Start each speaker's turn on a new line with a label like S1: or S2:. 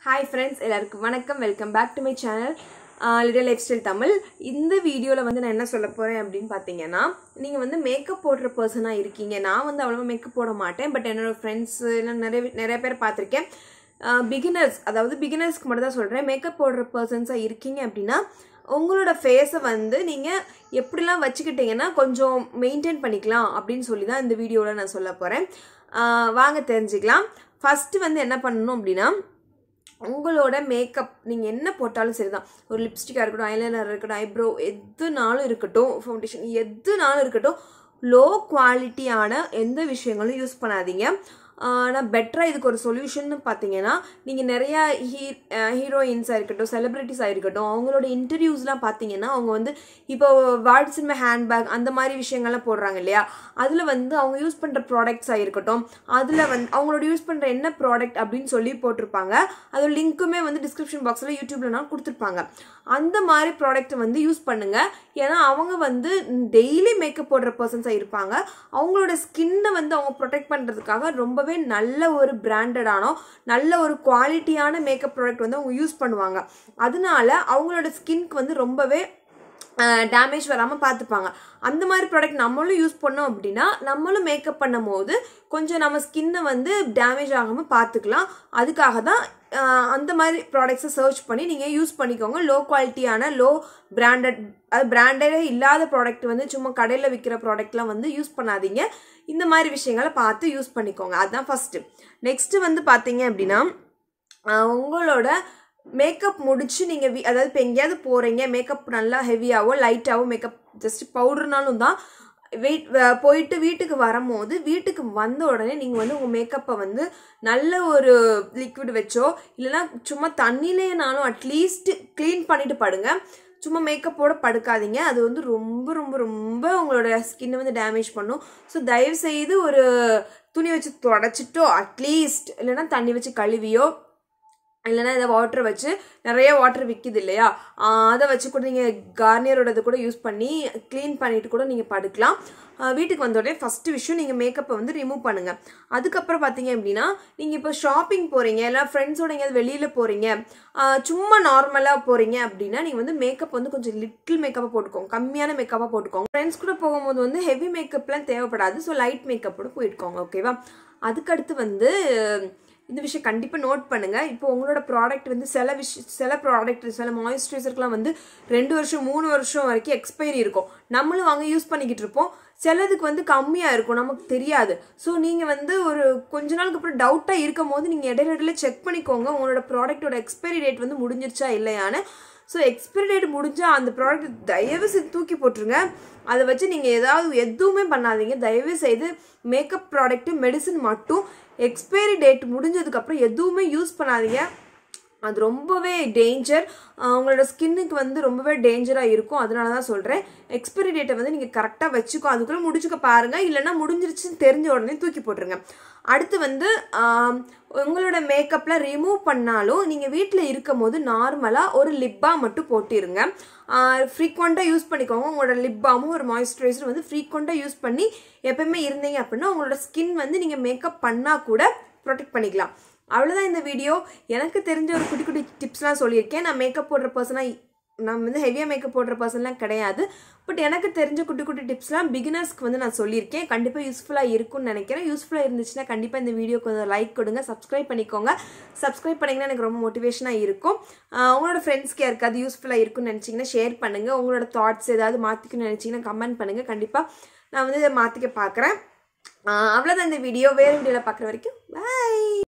S1: hi friends எல்லாருக்கும் வணக்கம் welcome back to my channel little lifestyle Tamil இந்த வீடியோவில் வந்து நான் என்ன சொல்ல போகிறேன் அப்படின்னு பார்த்தீங்கன்னா நீங்கள் வந்து மேக்கப் போடுற பர்சனாக இருக்கீங்க நான் வந்து அவ்வளோவா மேக்கப் போட மாட்டேன் பட் என்னோட ஃப்ரெண்ட்ஸ் எல்லாம் நிறைய நிறைய பேர் பார்த்துருக்கேன் பிகினர்ஸ் அதாவது பிகினர்ஸ்க்கு மட்டும் தான் சொல்கிறேன் மேக்கப் போடுற பர்சன்ஸாக இருக்கீங்க அப்படின்னா உங்களோட ஃபேஸை வந்து நீங்கள் எப்படிலாம் வச்சுக்கிட்டீங்கன்னா கொஞ்சம் மெயின்டைன் பண்ணிக்கலாம் அப்படின்னு சொல்லி தான் இந்த வீடியோவில் நான் சொல்ல போகிறேன் வாங்க தெரிஞ்சுக்கலாம் ஃபஸ்ட்டு வந்து என்ன பண்ணணும் அப்படின்னா உங்களோட மேக்கப் நீங்கள் என்ன போட்டாலும் சரி தான் ஒரு லிப்ஸ்டிக்காக இருக்கட்டும் ஐலைனர் இருக்கட்டும் ஐப்ரோ எதுனாலும் இருக்கட்டும் ஃபவுண்டேஷன் எதுனாலும் இருக்கட்டும் லோ குவாலிட்டியான எந்த விஷயங்களும் யூஸ் பண்ணாதீங்க ஆனால் பெட்டராக இதுக்கு ஒரு சொல்யூஷன் பார்த்தீங்கன்னா நீங்கள் நிறையா ஹீ ஹீரோயின்ஸாக இருக்கட்டும் செலிப்ரிட்டிஸாக இருக்கட்டும் அவங்களோட இன்டர்வியூஸ்லாம் பார்த்தீங்கன்னா அவங்க வந்து இப்போ வாட்ஸ் இன் மை ஹேண்ட்பேக் அந்த மாதிரி விஷயங்கள்லாம் போடுறாங்க இல்லையா அதில் வந்து அவங்க யூஸ் பண்ணுற ப்ராடக்ட்ஸாக இருக்கட்டும் அதில் வந்து அவங்களோட யூஸ் பண்ணுற என்ன ப்ராடக்ட் அப்படின்னு சொல்லி போட்டிருப்பாங்க அதோட லிங்க்குமே வந்து டிஸ்கிரிப்ஷன் பாக்ஸில் யூடியூப்லனாலும் கொடுத்துருப்பாங்க அந்த மாதிரி ப்ராடக்ட்டை வந்து யூஸ் பண்ணுங்கள் ஏன்னா அவங்க வந்து டெய்லி மேக்கப் போடுற பர்சன்ஸாக இருப்பாங்க அவங்களோட ஸ்கின்னை வந்து அவங்க ப்ரொடெக்ட் பண்ணுறதுக்காக ரொம்பவே நல்ல ஒரு பிராண்டடானோ நல்ல ஒரு குவாலிட்டியான மேக்கப் ப்ராடக்ட் வந்து அவங்க யூஸ் பண்ணுவாங்க அதனால அவங்களோட ஸ்கின்க்கு வந்து ரொம்பவே டேமேஜ் வராமல் பார்த்துப்பாங்க அந்த மாதிரி ப்ராடக்ட் நம்மளும் யூஸ் பண்ணோம் அப்படின்னா நம்மளும் மேக்கப் பண்ணும் போது கொஞ்சம் நம்ம ஸ்கின்னை வந்து டேமேஜ் ஆகாமல் பார்த்துக்கலாம் அதுக்காக தான் அந்த மாதிரி ப்ராடக்ட்ஸை சர்ச் பண்ணி நீங்கள் யூஸ் பண்ணிக்கோங்க லோ குவாலிட்டியான லோ பிராண்டட் அது பிராண்டடே இல்லாத ப்ராடக்ட் வந்து சும்மா கடையில் விற்கிற ப்ராடக்ட்லாம் வந்து யூஸ் பண்ணாதீங்க இந்த மாதிரி விஷயங்களை பார்த்து யூஸ் பண்ணிக்கோங்க அதுதான் ஃபஸ்ட்டு நெக்ஸ்ட்டு வந்து பார்த்தீங்க அப்படின்னா உங்களோட மேக்கப் முடிச்சு நீங்கள் வீ அதாவது இப்போ எங்கேயாவது போகிறீங்க மேக்கப் நல்லா ஹெவியாகவோ லைட்டாகவோ மேக்கப் ஜஸ்ட் பவுடர்னாலும் தான் வெயிட் போயிட்டு வீட்டுக்கு வரும்போது வீட்டுக்கு வந்த உடனே நீங்கள் வந்து உங்கள் மேக்கப்பை வந்து நல்ல ஒரு லிக்விட் வச்சோ இல்லைன்னா சும்மா தண்ணிலேனாலும் அட்லீஸ்ட் க்ளீன் பண்ணிட்டு படுங்க சும்மா மேக்கப்போட படுக்காதீங்க அது வந்து ரொம்ப ரொம்ப ரொம்ப உங்களோட ஸ்கின்னை வந்து டேமேஜ் பண்ணும் ஸோ தயவு செய்து ஒரு துணி வச்சு தொடச்சிட்டோ அட்லீஸ்ட் இல்லைன்னா தண்ணி வச்சு கழுவியோ இல்லைன்னா இதை வாட்டர் வச்சு நிறைய வாட்டர் விற்கிது இல்லையா அதை வச்சு கூட நீங்கள் கார்னியரோடது கூட யூஸ் பண்ணி க்ளீன் பண்ணிட்டு கூட நீங்கள் படுக்கலாம் வீட்டுக்கு வந்த உடனே ஃபஸ்ட்டு விஷயம் நீங்கள் மேக்கப்பை வந்து ரிமூவ் பண்ணுங்கள் அதுக்கப்புறம் பார்த்தீங்க அப்படின்னா நீங்கள் இப்போ ஷாப்பிங் போகிறீங்க இல்லை ஃப்ரெண்ட்ஸோட எங்கேயாவது வெளியில் போகிறீங்க சும்மா நார்மலாக போகிறீங்க அப்படின்னா நீங்கள் வந்து மேக்கப் வந்து கொஞ்சம் லிட்டில் மேக்கப்பாக போட்டுக்கோங்க கம்மியான மேக்கப்பாக போட்டுக்கோங்க ஃப்ரெண்ட்ஸ் கூட போகும்போது வந்து ஹெவி மேக்கப்லாம் தேவைப்படாது ஸோ லைட் மேக்கப்போட போயிட்டுக்கோங்க ஓகேவா அதுக்கடுத்து வந்து இந்த விஷயம் கண்டிப்பாக நோட் பண்ணுங்கள் இப்போ உங்களோட ப்ராடக்ட் வந்து சில விஷயம் சில ப்ராடக்ட் சில மாய்ஸ்சரைசருக்குலாம் வந்து ரெண்டு வருஷம் மூணு வருஷம் வரைக்கும் எக்ஸ்பைரி இருக்கும் நம்மளும் வாங்க யூஸ் பண்ணிக்கிட்டு இருப்போம் சிலதுக்கு வந்து கம்மியாக இருக்கும் நமக்கு தெரியாது ஸோ நீங்கள் வந்து ஒரு கொஞ்ச நாளுக்கு அப்புறம் டவுட்டாக இருக்கும் போது நீங்கள் இடையில இடையில செக் பண்ணிக்கோங்க உங்களோட ப்ராடக்ட்டோட எக்ஸ்பைரி டேட் வந்து முடிஞ்சிருச்சா இல்லையான்னு ஸோ எக்ஸ்பைரி டேட் முடிஞ்சால் அந்த ப்ராடக்ட் தயவு செய்து தூக்கி போட்டுருங்க அதை வச்சு நீங்கள் ஏதாவது எதுவுமே பண்ணாதீங்க தயவு செய்து மேக்கப் ப்ராடக்ட்டு மெடிசன் மட்டும் எக்ஸ்பைரி டேட் முடிஞ்சதுக்கப்புறம் எதுவுமே யூஸ் பண்ணாதீங்க அது ரொம்பவே டேஞ்சர் உங்களோட ஸ்கின்னுக்கு வந்து ரொம்பவே டேஞ்சராக இருக்கும் அதனால தான் சொல்கிறேன் எக்ஸ்பைரி டேட்டை வந்து நீங்கள் கரெக்டாக வச்சுக்கோ அதுக்குள்ளே முடிச்சுக்க பாருங்கள் இல்லைன்னா முடிஞ்சிருச்சுன்னு தெரிஞ்ச உடனே தூக்கி போட்டுருங்க அடுத்து வந்து உங்களோட மேக்கப்பில் ரிமூவ் பண்ணாலும் நீங்கள் வீட்டில் இருக்கும் போது நார்மலாக ஒரு லிப்பாக மட்டும் போட்டிருங்க ஃப்ரீக்வெண்ட்டாக யூஸ் பண்ணிக்கோங்க உங்களோட லிப் பாமும் ஒரு மாய்ஸ்சரைசர் வந்து ஃப்ரீக்வெண்ட்டாக யூஸ் பண்ணி எப்பயுமே இருந்தீங்க அப்படின்னா உங்களோட ஸ்கின் வந்து நீங்கள் மேக்கப் பண்ணால் கூட ப்ரொடெக்ட் பண்ணிக்கலாம் அவ்வளோதான் இந்த வீடியோ எனக்கு தெரிஞ்ச ஒரு குட்டி குட்டி டிப்ஸ்லாம் சொல்லியிருக்கேன் நான் மேக்கப் போடுற பர்சனாக நான் வந்து ஹெவியாக மேக்கப் போடுற பர்சன்லாம் கிடையாது பட் எனக்கு தெரிஞ்ச குட்டி குட்டி டிப்ஸ்லாம் பிகினர்ஸ்க்கு வந்து நான் சொல்லியிருக்கேன் கண்டிப்பாக யூஸ்ஃபுல்லாக இருக்கும்னு நினைக்கிறேன் யூஸ்ஃபுல்லாக இருந்துச்சுன்னா கண்டிப்பாக இந்த வீடியோக்கு கொஞ்சம் லைக் கொடுங்க சப்ஸ்கிரைப் பண்ணிக்கோங்க சப்ஸ்கிரைப் பண்ணிங்கன்னா எனக்கு ரொம்ப மோட்டிவேஷனாக இருக்கும் உங்களோட ஃப்ரெண்ட்ஸ்க்கு யாருக்காவது யூஸ்ஃபுல்லாக இருக்கும்னு நினச்சிங்கன்னா ஷேர் பண்ணுங்கள் உங்களோட தாட்ஸ் ஏதாவது மாற்றிக்கணும்னு நினச்சிங்கன்னா கமெண்ட் பண்ணுங்கள் கண்டிப்பாக நான் வந்து இதை மாற்றிக்க பார்க்குறேன் அவ்வளோதான் இந்த வீடியோ வேறு வீடியோவில் பார்க்குற வரைக்கும் பாய்